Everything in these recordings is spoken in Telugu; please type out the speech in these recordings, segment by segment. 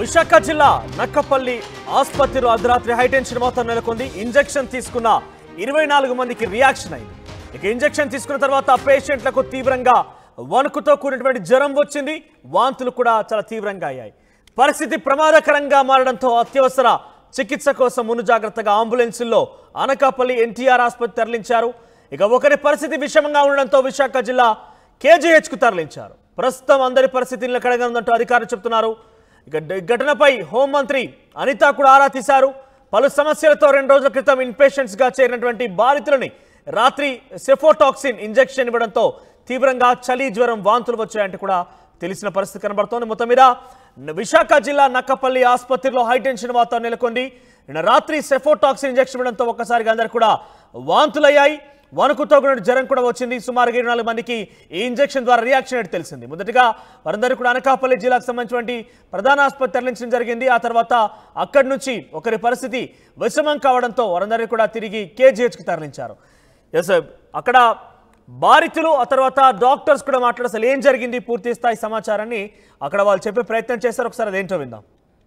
విశాఖ జిల్లా నక్కపల్లి ఆసుపత్రిలో అర్ధరాత్రి హైటెన్షన్ మొత్తం నెలకొంది ఇంజెక్షన్ తీసుకున్న ఇరవై నాలుగు మందికి రియాక్షన్ అయింది ఇక ఇంజెక్షన్ తీసుకున్న తర్వాత పేషెంట్లకు తీవ్రంగా వణుకుతో కూడినటువంటి జ్వరం వచ్చింది వాంతులు కూడా చాలా తీవ్రంగా అయ్యాయి పరిస్థితి ప్రమాదకరంగా మారడంతో అత్యవసర చికిత్స కోసం ముందు జాగ్రత్తగా అంబులెన్సుల్లో అనకాపల్లి ఎన్టీఆర్ ఆసుపత్రి తరలించారు ఇక ఒకరి పరిస్థితి విషమంగా ఉండడంతో విశాఖ జిల్లా కేజీహెచ్కు తరలించారు ప్రస్తుతం అందరి పరిస్థితి నిలకడగా ఉందంటూ అధికారులు చెప్తున్నారు ఇక డ- ఘటనపై హోంమంత్రి అనిత కూడా ఆరా తీశారు పలు సమస్యలతో రెండు రోజుల క్రితం ఇన్పేషెంట్స్ గా చేరినటువంటి బాధితులని రాత్రి సెఫోటాక్సిన్ ఇంజెక్షన్ ఇవ్వడంతో తీవ్రంగా చలి జ్వరం వాంతులు వచ్చాయంటే కూడా తెలిసిన పరిస్థితి కనబడుతోంది మొత్తం మీద న- విశాఖ జిల్లా నక్కపల్లి ఆసుపత్రిలో హైటెన్షన్ వాతావరణం నెలకొంది నిన్న రాత్రి సెఫోటాక్సిన్ ఇంజెక్షన్ ఇవ్వడంతో ఒక్కసారిగా అందరు కూడా వాంతులయ్యాయి వణుకుతో కూడిన జ్వరం కూడా వచ్చింది సుమారుగా ఇరవై నాలుగు మందికి ఈ ఇంజెక్షన్ ద్వారా రియాక్షన్ అయితే తెలిసింది మొదటిగా వారందరూ కూడా అనకాపల్లి జిల్లాకు సంబంధించినటువంటి ప్రధాన ఆసుపత్రి తరలించడం జరిగింది ఆ తర్వాత అక్కడి నుంచి ఒకరి పరిస్థితి విషమం కావడంతో వారందరినీ కూడా తిరిగి కేజీహెచ్కి తరలించారు ఎస్ అక్కడ బాధితులు ఆ తర్వాత డాక్టర్స్ కూడా మాట్లాడి అసలు ఏం జరిగింది పూర్తి స్థాయి సమాచారాన్ని అక్కడ వాళ్ళు చెప్పే ప్రయత్నం చేశారు ఒకసారి అదేంటో విందాం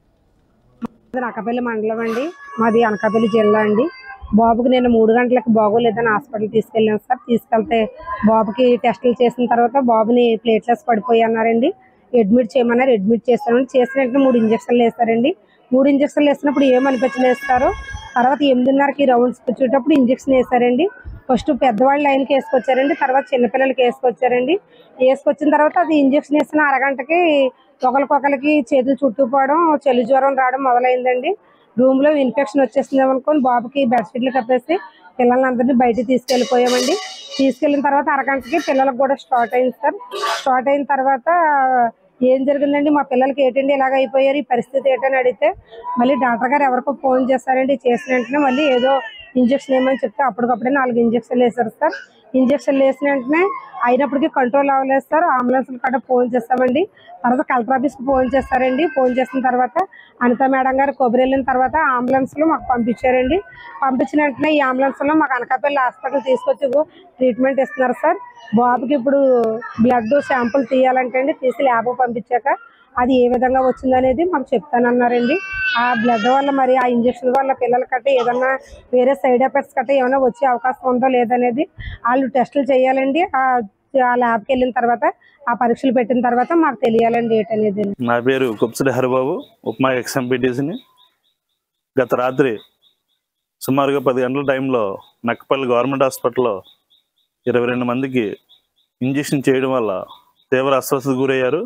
మాది అనకాపల్లి మండలం అండి మాది అనకాపల్లి జిల్లా అండి బాబుకి నేను మూడు గంటలకు బాగోలేదని హాస్పిటల్ తీసుకెళ్ళాను సార్ తీసుకెళ్తే బాబుకి టెస్టులు చేసిన తర్వాత బాబుని ప్లేట్లెస్ పడిపోయి అన్నారండి అడ్మిట్ చేయమన్నారు అడ్మిట్ చేస్తానండి చేసిన వెంటనే మూడు ఇంజక్షన్లు వేస్తారండి మూడు ఇంజక్షన్లు వేసినప్పుడు ఏమనిపించలేదు వేస్తారు తర్వాత ఎనిమిదిన్నరకి రౌండ్స్ వచ్చేటప్పుడు ఇంజక్షన్ వేశారండి ఫస్ట్ పెద్దవాళ్ళ లైన్కి వేసుకొచ్చారండి తర్వాత చిన్నపిల్లలకి వేసుకొచ్చారండి వేసుకొచ్చిన తర్వాత అది ఇంజక్షన్ వేసిన అరగంటకి ఒకరికొకరికి చేతులు చుట్టుపోవడం చలి జ్వరం రావడం మొదలైందండి రూమ్ లో ఇన్ఫెక్షన్ వచ్చేసింది అనుకొని బాబుకి బెడ్షీట్లు కప్పేసి పిల్లలందరినీ బయటికి తీసుకెళ్ళిపోయామండి తీసుకెళ్ళిన తర్వాత అరగంటకి పిల్లలకు కూడా స్టార్ట్ అయింది సార్ స్టార్ట్ అయిన తర్వాత ఏం జరిగిందండి మా పిల్లలకి ఏంటండి ఇలాగ అయిపోయారు ఈ పరిస్థితి ఏంటని అడిగితే మళ్ళీ డాక్టర్ గారు ఎవరికో ఫోన్ చేస్తారండి చేసిన వెంటనే మళ్ళీ ఏదో ఇంజక్షన్ ఏమని చెప్తే అప్పటికప్పుడే నాలుగు ఇంజక్షన్లు వేశారు సార్ ఇంజక్షన్లు వేసిన వెంటనే అయినప్పటికీ కంట్రోల్ అవ్వలేదు సార్ అంబులెన్స్ కూడా ఫోన్ చేస్తామండి తర్వాత కలెక్టర్ ఆఫీస్కి ఫోన్ చేస్తారండి ఫోన్ చేసిన తర్వాత అనిత మేడం గారు కొబ్బరి వెళ్ళిన తర్వాత అంబులెన్స్లో మాకు పంపించారండి పంపించిన వెంటనే ఈ అంబులెన్స్లో మాకు అనకాపల్లి హాస్పిటల్ తీసుకొచ్చి ట్రీట్మెంట్ ఇస్తున్నారు సార్ బాబుకి ఇప్పుడు బ్లడ్ శాంపుల్ తీయాలంటే అండి తీసి ల్యాబ్ పంపించాక అది ఏ విధంగా వచ్చిందనేది మాకు చెప్తానన్నారండి ఆ బ్లడ్ వల్ల మరి ఆ ఇంజక్షన్ వల్ల పిల్లల కట్ట ఏదన్నా వేరే సైడ్ ఎఫెక్ట్స్ కట్ట ఏమైనా వచ్చే అవకాశం ఉందో లేదనేది వాళ్ళు టెస్టులు చేయాలండి ఆ ఆ ల్యాబ్కి వెళ్ళిన తర్వాత ఆ పరీక్షలు పెట్టిన తర్వాత మాకు తెలియాలండి ఏంటనేది నా పేరు కుప్సడి హరిబాబు ఉప్మా ఎక్స్ఎంపీటీసీని గత రాత్రి సుమారుగా పది గంటల టైంలో నక్కపల్లి గవర్నమెంట్ హాస్పిటల్లో ఇరవై రెండు మందికి ఇంజెక్షన్ చేయడం వల్ల తీవ్ర అస్వస్థతకు గురయ్యారు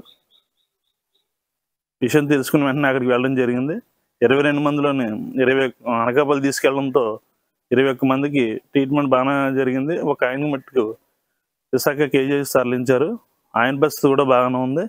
విషయం తెలుసుకున్న వెంటనే అక్కడికి వెళ్ళడం జరిగింది ఇరవై రెండు మందిలోని ఇరవై ఒక్క- అనకాపల్లి తీసుకెళ్లడంతో ఇరవై ఒక్క మందికి ట్రీట్మెంట్ బాగానే జరిగింది ఒక ఆయన మట్టుకు విశాఖ కేజీఎస్ తరలించారు ఆయన పరిస్థితి కూడా బాగానే ఉంది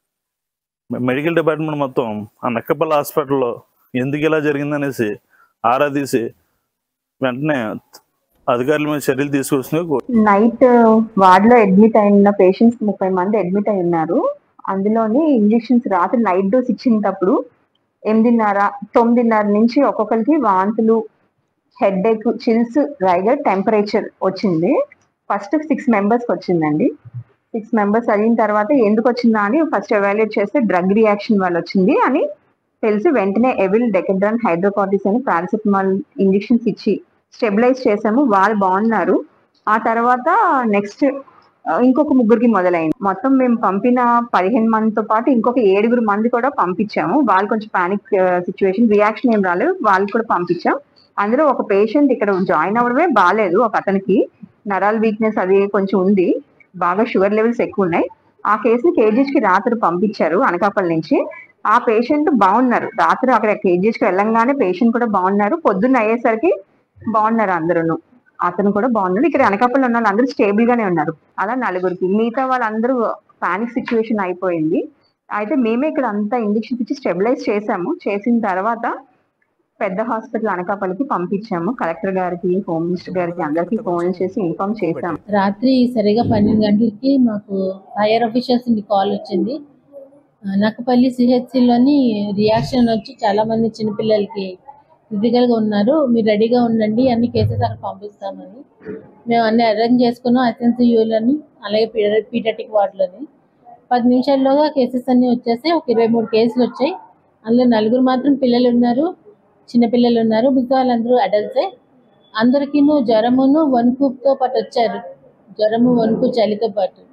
మెడికల్ డిపార్ట్మెంట్ మొత్తం ఆ నక్కపల్లి హాస్పిటల్లో ఎందుకు ఇలా జరిగిందనేసి ఆరా తీసి వెంటనే అధికారుల మీద చర్యలు తీసుకొచ్చింది నైట్ వార్డ్ లో అడ్మిట్ అయిన పేషెంట్స్ ముప్పై మంది అడ్మిట్ అయి ఉన్నారు అందులోని ఇంజెక్షన్స్ రాత్రి నైట్ డోస్ ఇచ్చినప్పుడు ఎనిమిదిన్నర తొమ్మిదిన్నర నుంచి ఒక్కొక్కరికి వాంతులు headache chills rigor temperature వచ్చింది ఫస్ట్ సిక్స్ మెంబర్స్ వచ్చిందండి సిక్స్ మెంబర్స్ అయిన తర్వాత ఎందుకు వచ్చిందా అని ఫస్ట్ ఎవాల్యుయేట్ చేస్తే డ్రగ్ రియాక్షన్ వల్ల వచ్చింది అని తెలిసి వెంటనే ఎవిల్ డెకెడ్రాన్ హైడ్రోకాటిస్ అని పారాసిటమాల్ ఇంజెక్షన్స్ ఇచ్చి స్టెబిలైజ్ చేసాము వాళ్ళు బాగున్నారు ఆ తర్వాత నెక్స్ట్ ఇంకొక ముగ్గురికి మొదలైంది మొత్తం మేము పంపిన పదిహేను మందితో పాటు ఇంకొక ఏడుగురు మంది కూడా పంపించాము వాళ్ళు కొంచెం పానిక్ సిచ్యువేషన్ రియాక్షన్ ఏం రాలేదు వాళ్ళు కూడా పంపించాం అందులో ఒక పేషెంట్ ఇక్కడ జాయిన్ అవ్వడమే బాగాలేదు ఒక అతనికి నరాల్ వీక్నెస్ అది కొంచెం ఉంది బాగా షుగర్ లెవెల్స్ ఎక్కువ ఉన్నాయి ఆ కేసుని కేజీహెచ్ కి రాత్రి పంపించారు అనకాపల్లి నుంచి ఆ పేషెంట్ బాగున్నారు రాత్రి అక్కడ కేజీహెచ్ కి వెళ్ళంగానే పేషెంట్ కూడా బాగున్నారు పొద్దున్న అయ్యేసరికి బాగున్నారు అందరూ అతను కూడా బాగున్నాడు ఇక్కడ అనకాపల్లి ఉన్న వాళ్ళందరూ స్టేబుల్ గానే ఉన్నారు అలా నలుగురికి మిగతా వాళ్ళందరూ పానిక్ సిచ్యువేషన్ అయిపోయింది అయితే మేమే ఇక్కడ అంతా ఇంజక్షన్ ఇచ్చి స్టెబిలైజ్ చేసాము చేసిన తర్వాత పెద్ద హాస్పిటల్ అనకాపల్లికి పంపించాము కలెక్టర్ గారికి హోమ్ మినిస్టర్ గారికి అందరికి ఫోన్ చేసి ఇన్ఫార్మ్ చేశాము రాత్రి సరిగా పన్నెండు గంటలకి మాకు హైయర్ ఆఫీషియల్స్ నుండి కాల్ వచ్చింది ఆ, నక్కపల్లి సిహెచ్సిలోని రియాక్షన్ వచ్చి చాలా మంది చిన్నపిల్లలకి క్రిటికల్గా ఉన్నారు మీరు రెడీగా ఉండండి అన్ని కేసెస్ అక్కడ పంపిస్తామని మేము అన్ని అరేంజ్ చేసుకున్నాం ఐసెన్సీయూలని అలాగే పీడియాటిక్ వార్డులని పది నిమిషాల్లోగా కేసెస్ అన్ని వచ్చేసి ఒక ఇరవై మూడు కేసులు వచ్చాయి అందులో నలుగురు మాత్రం పిల్లలు ఉన్నారు చిన్న పిల్లలు ఉన్నారు మిగతా వాళ్ళందరూ అడల్ట్సే అందరికీను జ్వరమును వణుకుతో పాటు వచ్చారు జ్వరము వణుకు చలితో పాటు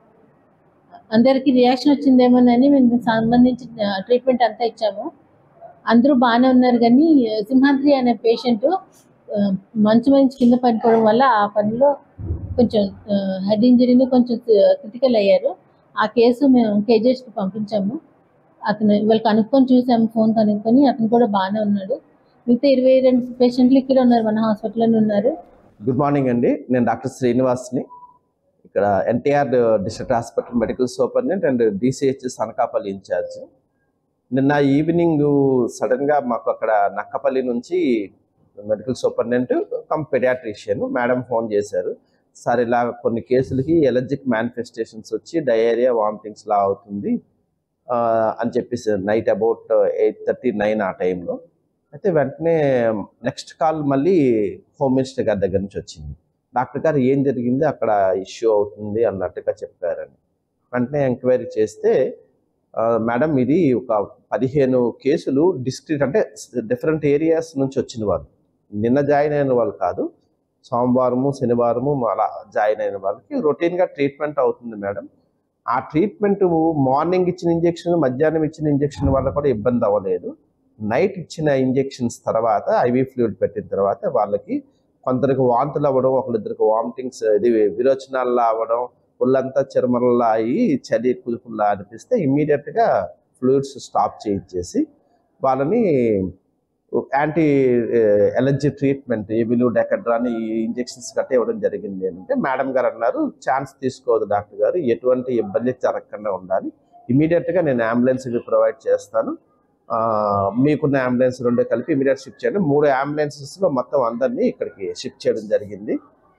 అందరికీ రియాక్షన్ వచ్చిందేమోనని మేము సంబంధించి ట్రీట్మెంట్ అంతా ఇచ్చాము అందరూ బాగానే ఉన్నారు కానీ సింహాద్రి అనే పేషెంట్ మంచు మంచి కింద పడిపోవడం వల్ల ఆ పనిలో కొంచెం హెడ్ ఇంజరీని కొంచెం క్రిటికల్ అయ్యారు ఆ కేసు మేము కేజెస్కి పంపించాము అతను ఇవాళ కనుక్కొని చూసాము ఫోన్ కనుక్కొని అతను కూడా బాగానే ఉన్నాడు మిగతా ఇరవై రెండు పేషెంట్లు ఇక్కడ ఉన్నారు మన హాస్పిటల్లోనే ఉన్నారు గుడ్ మార్నింగ్ అండి నేను డాక్టర్ శ్రీనివాస్ని ఇక్కడ NTR district hospital medical superintendent and DCHS Anakapalli incharge నిన్న ఈవినింగ్ సడన్గా మాకు అక్కడ నక్కపల్లి నుంచి medical superintendent cum pediatrician madam phone చేశారు సార్ ఇలా కొన్ని కేసులకి ఎలర్జిక్ మేనిఫెస్టేషన్స్ వచ్చి డయేరియా వామిటింగ్స్ లా అవుతుంది ఆ, అని చెప్పేసి night about eight thirty nine ఆ టైంలో అయితే వెంటనే నెక్స్ట్ కాల్ మళ్ళీ హోమ్ మినిస్టర్ గారి దగ్గర నుంచి వచ్చింది డాక్టర్ గారు ఏం జరిగింది అక్కడ ఇష్యూ అవుతుంది అన్నట్టుగా చెప్పారని వెంటనే ఎంక్వైరీ చేస్తే ఆ, మేడం ఇది ఒక పదిహేను కేసులు డిస్క్రిట్ అంటే డిఫరెంట్ ఏరియాస్ నుంచి వచ్చిన వాళ్ళు నిన్న జాయిన్ అయిన వాళ్ళు కాదు సోమవారము శనివారము అలా జాయిన్ అయిన వాళ్ళకి రొటీన్గా ట్రీట్మెంట్ అవుతుంది మేడం ఆ ట్రీట్మెంట్ మార్నింగ్ ఇచ్చిన ఇంజెక్షన్ మధ్యాహ్నం ఇచ్చిన ఇంజెక్షన్ వల్ల కూడా ఇబ్బంది అవ్వలేదు నైట్ ఇచ్చిన ఇంజెక్షన్స్ తర్వాత ఐవీ ఫ్లూయిడ్ పెట్టిన తర్వాత వాళ్ళకి కొందరికి వాంతులు అవ్వడం ఒకరిద్దరికి వామిటింగ్స్ ఇది విరోచనాల్లో అవ్వడం ఒళ్ళంతా చిరమరలా అయ్యి చలి కుదుపుల్లా అనిపిస్తే ఇమ్మీడియట్గా ఫ్లూయిడ్స్ స్టాప్ చేయించేసి వాళ్ళని యాంటీ ఎలర్జీ ట్రీట్మెంట్ ఏబిలు డెకడ్రాని ఈ ఇంజెక్షన్స్ గట్రా ఇవ్వడం జరిగింది అంటే మేడం గారు అన్నారు ఛాన్స్ తీసుకోవద్దు డాక్టర్ గారు ఎటువంటి ఇబ్బంది జరగకుండా ఉండాలి ఇమీడియట్గా నేను అంబులెన్స్ ప్రొవైడ్ చేస్తాను ఆ, మీకున్న అంబులెన్స్ రెండు కలిపి ఇమీడియట్ షిఫ్ట్ చేయండి మూడు అంబులెన్సెస్లో మొత్తం అందరినీ ఇక్కడికి షిఫ్ట్ చేయడం జరిగింది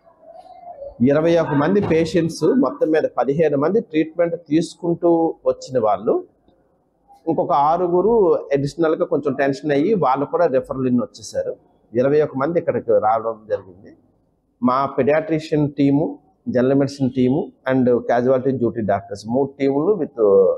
ఇరవై ఒక మంది పేషెంట్స్ మొత్తం మీద పదిహేను మంది ట్రీట్మెంట్ తీసుకుంటూ వచ్చిన వాళ్ళు ఇంకొక ఆరుగురు అడిషనల్గా కొంచెం టెన్షన్ అయ్యి వాళ్ళు కూడా రెఫరల్ ఇన్ వచ్చేసారు ఇరవై ఒక మంది ఇక్కడికి రావడం జరిగింది మా pediatrician team general medicine team and casualty duty doctors మూడు టీములు విత్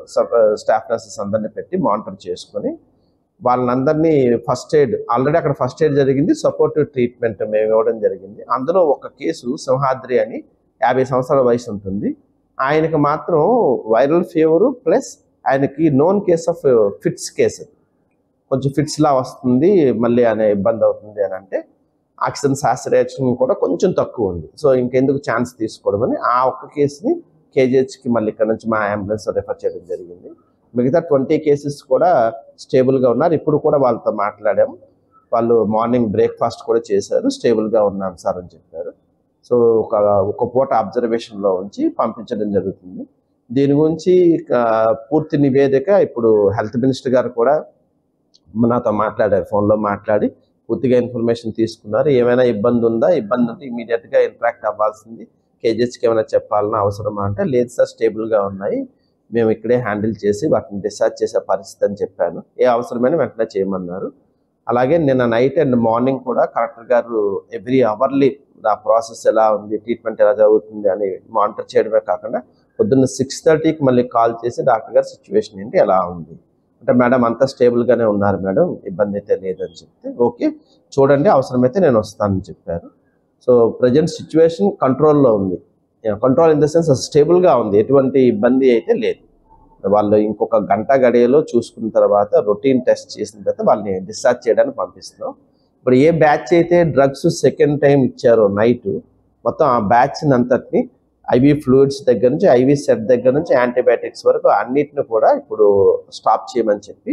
స్టాఫ్ నర్సెస్ అందరిని పెట్టి మానిటర్ చేసుకొని వాళ్ళందరినీ ఫస్ట్ ఎయిడ్ ఆల్రెడీ అక్కడ ఫస్ట్ ఎయిడ్ జరిగింది సపోర్టివ్ ట్రీట్మెంట్ మేము ఇవ్వడం జరిగింది అందులో ఒక కేసు సింహాద్రి అని యాభై సంవత్సరాల వయసు ఉంటుంది ఆయనకి మాత్రం వైరల్ ఫీవరు ప్లస్ ఆయనకి known case of fits case కొంచెం ఫిట్స్ లా వస్తుంది మళ్ళీ అనే ఇబ్బంది అవుతుంది అని అంటే ఆక్సిజన్ శాస్త్రయాక్షన్ కూడా కొంచెం తక్కువ ఉంది సో ఇంకెందుకు ఛాన్స్ తీసుకోవడమని ఆ ఒక్క కేసుని కేజీహెచ్కి మళ్ళీ ఇక్కడ నుంచి మా అంబులెన్స్ రెఫర్ చేయడం జరిగింది మిగతా ట్వంటీ కేసెస్ కూడా స్టేబుల్గా ఉన్నారు ఇప్పుడు కూడా వాళ్ళతో మాట్లాడాము వాళ్ళు మార్నింగ్ బ్రేక్ఫాస్ట్ కూడా చేశారు స్టేబుల్గా ఉన్నాం సార్ అని చెప్పారు సో ఒక ఒక పూట అబ్జర్వేషన్లో ఉంచి పంపించడం జరుగుతుంది దీని గురించి ఇక పూర్తి నివేదిక ఇప్పుడు హెల్త్ మినిస్టర్ గారు కూడా నాతో మాట్లాడారు ఫోన్లో మాట్లాడి పూర్తిగా ఇన్ఫర్మేషన్ తీసుకున్నారు ఏమైనా ఇబ్బంది ఉందా ఇబ్బంది ఉంటే ఇమీడియట్గా ఇంట్రాక్ట్ అవ్వాల్సింది కేజెస్కి ఏమైనా చెప్పాలన్నా అవసరమా అంటే లేదు సార్ స్టేబుల్గా ఉన్నాయి మేము ఇక్కడే హ్యాండిల్ చేసి వాటిని డిశ్చార్జ్ చేసే పరిస్థితి అని చెప్పాను ఏ అవసరమైన వెంటనే చేయమన్నారు అలాగే నిన్న నైట్ అండ్ మార్నింగ్ కూడా కలెక్టర్ గారు ఎవ్రీ అవర్లీ ఆ ప్రాసెస్ ఎలా ఉంది ట్రీట్మెంట్ ఎలా జరుగుతుంది అని మానిటర్ చేయడమే కాకుండా పొద్దున్న సిక్స్ థర్టీకి మళ్ళీ కాల్ చేసి డాక్టర్ గారు సిచ్యువేషన్ ఏంటి ఎలా ఉంది అంటే మేడం అంతా స్టేబుల్గానే ఉన్నారు మేడం ఇబ్బంది అయితే లేదని చెప్తే ఓకే చూడండి అవసరమైతే నేను వస్తానని చెప్పారు సో ప్రజెంట్ సిచ్యువేషన్ కంట్రోల్లో ఉంది కంట్రోల్ ఇన్ ద సెన్స్ స్టేబుల్గా ఉంది ఎటువంటి ఇబ్బంది అయితే లేదు వాళ్ళు ఇంకొక గంట గడియలో చూసుకున్న తర్వాత రొటీన్ టెస్ట్ చేసిన తర్వాత వాళ్ళని డిశ్చార్జ్ చేయడానికి పంపిస్తున్నాం ఇప్పుడు ఏ బ్యాచ్ అయితే డ్రగ్స్ సెకండ్ టైం ఇచ్చారో నైట్ మొత్తం ఆ బ్యాచ్ అంతటిని ఐవి ఫ్లూయిడ్స్ దగ్గర నుంచి ఐవి సెట్ దగ్గర నుంచి యాంటీబయాటిక్స్ వరకు అన్నిటిని కూడా ఇప్పుడు స్టాప్ చేయమని చెప్పి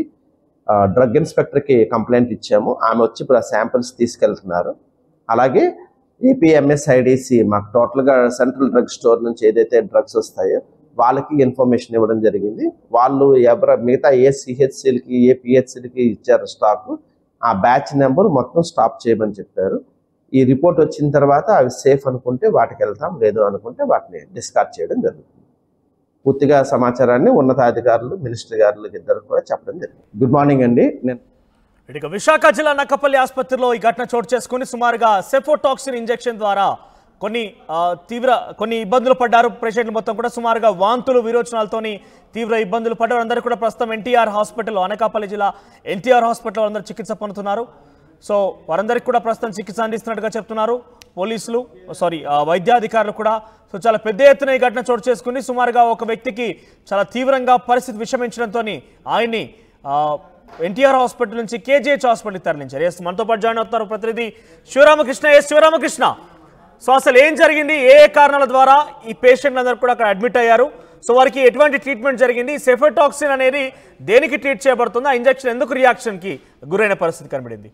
డ్రగ్ ఇన్స్పెక్టర్కి కంప్లైంట్ ఇచ్చాము ఆమె వచ్చి ఇప్పుడు ఆ శాంపిల్స్ తీసుకెళ్తున్నారు అలాగే ఏపీఎంఎస్ఐడిసి మాకు టోటల్గా సెంట్రల్ డ్రగ్ స్టోర్ నుంచి ఏదైతే డ్రగ్స్ వస్తాయో వాళ్ళకి ఇన్ఫర్మేషన్ ఇవ్వడం జరిగింది వాళ్ళు ఎవర మిగతా ఏ సిహెచ్సిలకి ఏ పిహెచ్సిలకి ఇచ్చారు స్టాక్ ఆ బ్యాచ్ నెంబర్ మొత్తం స్టాప్ చేయమని చెప్పారు ఈ రిపోర్ట్ వచ్చిన తర్వాత అవి సేఫ్ అనుకుంటే వాటికి వెళ్తాం లేదు అనుకుంటే వాటిని డిస్కార్డ్ చేయడం జరుగుతుంది పూర్తిగా సమాచారాన్ని ఉన్నతాధికారులు మినిస్టర్ గారులకు ఇద్దరు కూడా చెప్పడం జరిగింది గుడ్ మార్నింగ్ అండి నేను ఇక విశాఖ జిల్లా నక్కపల్లి ఆసుపత్రిలో ఈ ఘటన చోటు చేసుకుని సుమారుగా సెఫోటాక్సిన్ ఇంజెక్షన్ ద్వారా కొన్ని ఆ, తీవ్ర కొన్ని ఇబ్బందులు పడ్డారు పేషెంట్లు మొత్తం కూడా సుమారుగా వాంతులు విరోచనాలతోని తీవ్ర ఇబ్బందులు పడ్డారు అందరూ కూడా ప్రస్తుతం ఎన్టీఆర్ హాస్పిటల్ అనకాపల్లి జిల్లా ఎన్టీఆర్ హాస్పిటల్ అందరూ చికిత్స పొందుతున్నారు సో వారందరికీ కూడా ప్రస్తుతం చికిత్స అందిస్తున్నట్టుగా చెప్తున్నారు పోలీసులు సారీ ఆ, వైద్యాధికారులు కూడా సో చాలా పెద్ద ఎత్తున ఈ ఘటన చోటు చేసుకుని సుమారుగా ఒక వ్యక్తికి చాలా తీవ్రంగా పరిస్థితి విషమించడంతో ఆయన్ని ఆ, ఎన్టీఆర్ హాస్పిటల్ నుంచి కేజీహెచ్ హాస్పిటల్కి తరలించారు ఎస్ మనతో పాటు జాయిన్ అవుతున్నారు ప్రతినిధి శివరామకృష్ణ ఎస్ శివరామకృష్ణ సో అసలు ఏం జరిగింది ఏ ఏ కారణాల ద్వారా ఈ పేషెంట్లందరూ కూడా అక్కడ అడ్మిట్ అయ్యారు సో వారికి ఎటువంటి ట్రీట్మెంట్ జరిగింది సెఫెటాక్సిన్ అనేది దేనికి ట్రీట్ చేయబడుతుంది ఆ ఇంజెక్షన్ ఎందుకు రియాక్షన్కి గురైన పరిస్థితి కనబడింది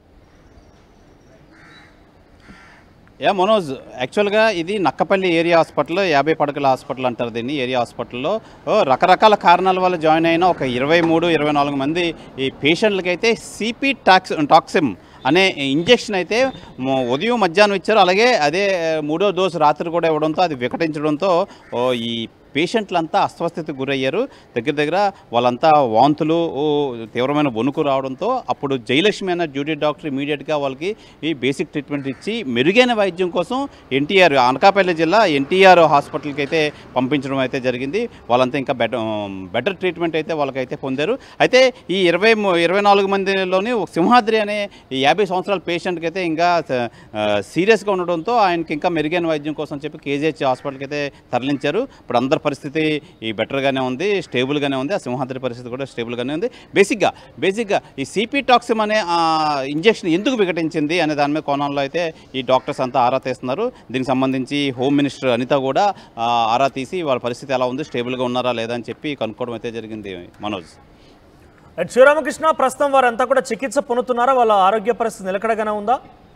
యా మనోజ్ యాక్చువల్గా ఇది నక్కపల్లి ఏరియా హాస్పిటల్ యాభై పడకల హాస్పిటల్ అంటారు దీన్ని ఏరియా హాస్పిటల్లో ఓ, రకరకాల కారణాల వల్ల జాయిన్ అయిన ఒక ఇరవై మూడు ఇరవై నాలుగు మంది ఈ పేషెంట్లకైతే సిపి టాక్స్ టాక్సిమ్ అనే ఇంజెక్షన్ అయితే మ- ఉదయం మధ్యాహ్నం ఇచ్చారు అలాగే అదే మూడో డోసు రాత్రి కూడా ఇవ్వడంతో అది వికటించడంతో ఓ, ఈ పేషెంట్లంతా అస్వస్థతకు గురయ్యారు దగ్గర దగ్గర వాళ్ళంతా వాంతులు ఓ, తీవ్రమైన వణుకు రావడంతో అప్పుడు జయలక్ష్మి అన్న డ్యూటీ డాక్టర్ ఇమీడియట్గా వాళ్ళకి ఈ బేసిక్ ట్రీట్మెంట్ ఇచ్చి మెరుగైన వైద్యం కోసం ఎన్టీఆర్ అనకాపల్లి జిల్లా ఎన్టీఆర్ హాస్పిటల్కి అయితే పంపించడం అయితే జరిగింది వాళ్ళంతా ఇంకా బెటర్ బెటర్ ట్రీట్మెంట్ అయితే వాళ్ళకైతే పొందారు అయితే ఈ ఇరవై ము- ఇరవై నాలుగు మందిలోని ఒక సింహాద్రి అనే ఈ యాభై సంవత్సరాల పేషెంట్కి అయితే ఇంకా సీరియస్గా ఉండడంతో ఆయనకి ఇంకా మెరుగైన వైద్యం కోసం చెప్పి కేజీహెచ్ హాస్పిటల్కి అయితే తరలించారు ఇప్పుడు అందరి పరిస్థితి ఈ బెటర్గానే ఉంది స్టేబుల్గానే ఉంది ఆ సింహాద్రి పరిస్థితి కూడా స్టేబుల్గానే ఉంది బేసిక్గా బేసిక్గా ఈ సిపి టాక్సిమ్ అనే ఇంజెక్షన్ ఎందుకు వికటించింది అనే దాని మీద కోణంలో అయితే ఈ డాక్టర్స్ అంతా ఆరా తీస్తున్నారు దీనికి సంబంధించి హోమ్ మినిస్టర్ అనిత కూడా ఆ, ఆరా తీసి వాళ్ళ పరిస్థితి ఎలా ఉంది స్టేబుల్గా ఉన్నారా లేదా అని చెప్పి కనుక్కోవడం అయితే జరిగింది మనోజ్ అండ్ శివరామకృష్ణ ప్రస్తుతం వారంతా కూడా చికిత్స పొందుతున్నారా వాళ్ళ ఆరోగ్య పరిస్థితి నిలకడగానే ఉందా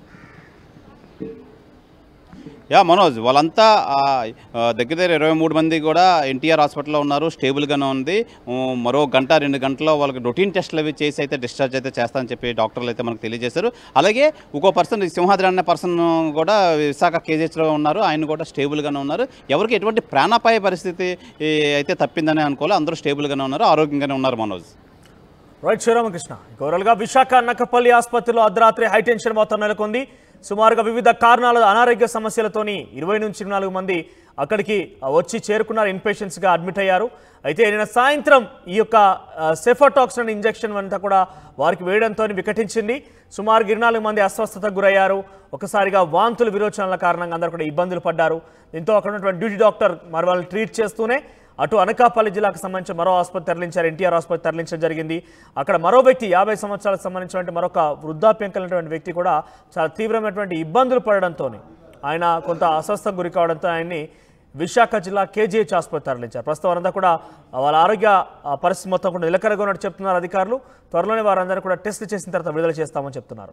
యా మనోజ్ వాళ్ళంతా ఆ, ఆ, దగ్గర దగ్గర ఇరవై మూడు మంది కూడా ఎన్టీఆర్ హాస్పిటల్లో ఉన్నారు స్టేబుల్గానే ఉంది ఉ, మరో గంట రెండు గంటల్లో వాళ్ళకి రొటీన్ టెస్ట్లు అవి చేసి అయితే డిశ్చార్జ్ అయితే చేస్తామని చెప్పి డాక్టర్లు అయితే మనకు తెలియజేశారు అలాగే ఇంకో పర్సన్ సింహాద్రి అనే పర్సన్ కూడా విశాఖ కేజీహెచ్లో ఉన్నారు ఆయన కూడా స్టేబుల్గానే ఉన్నారు ఎవరికి ఎటువంటి ప్రాణాపాయ పరిస్థితి ఈ, అయితే తప్పిందని అనుకోవాలి అందరూ స్టేబుల్గానే ఉన్నారు ఆరోగ్యంగానే ఉన్నారు మనోజ్ రైట్ శ్రీరామకృష్ణ ఓవరాల్గా విశాఖ నక్కపల్లి ఆసుపత్రిలో అర్ధరాత్రి హైటెన్షన్ మొత్తం నెలకొంది సుమారుగా వివిధ కారణాల అనారోగ్య సమస్యలతోని ఇరవై నుంచి ఇరవై నాలుగు మంది అక్కడికి ఆ, వచ్చి చేరుకున్నారు ఇన్పేషెంట్స్గా అడ్మిట్ అయ్యారు అయితే నిన్న సాయంత్రం ఈ యొక్క సెఫాటాక్సిన్ ఇంజెక్షన్ అంతా కూడా వారికి వేయడంతో వికటించింది సుమారు ఇరవై నాలుగు మంది అస్వస్థతకు గురయ్యారు ఒకసారిగా వాంతులు విరోచనాల కారణంగా అందరూ కూడా ఇబ్బందులు పడ్డారు దీంతో అక్కడ ఉన్నటువంటి డ్యూటీ డాక్టర్ మరి వాళ్ళని ట్రీట్ చేస్తూనే అటు అనకాపల్లి జిల్లాకు సంబంధించిన మరో ఆసుపత్రి తరలించారు ఎన్టీఆర్ ఆసుపత్రి తరలించడం జరిగింది అక్కడ మరో వ్యక్తి యాభై సంవత్సరాలకు సంబంధించినటువంటి మరొక వృద్ధాప్యం కలిగినటువంటి వ్యక్తి కూడా చాలా తీవ్రమైనటువంటి ఇబ్బందులు పడడంతో ఆయన కొంత అస్వస్థకు గురి కావడంతో ఆయన్ని విశాఖ జిల్లా కేజీహెచ్ ఆసుపత్రి తరలించారు ప్రస్తుతం వారంతా కూడా వాళ్ళ ఆరోగ్య ఆ, పరిస్థితి మొత్తం కూడా నిలకడగా ఉన్నట్టు చెప్తున్నారు అధికారులు త్వరలోనే వారందరూ కూడా టెస్ట్ చేసిన తర్వాత విడుదల చేస్తామని చెప్తున్నారు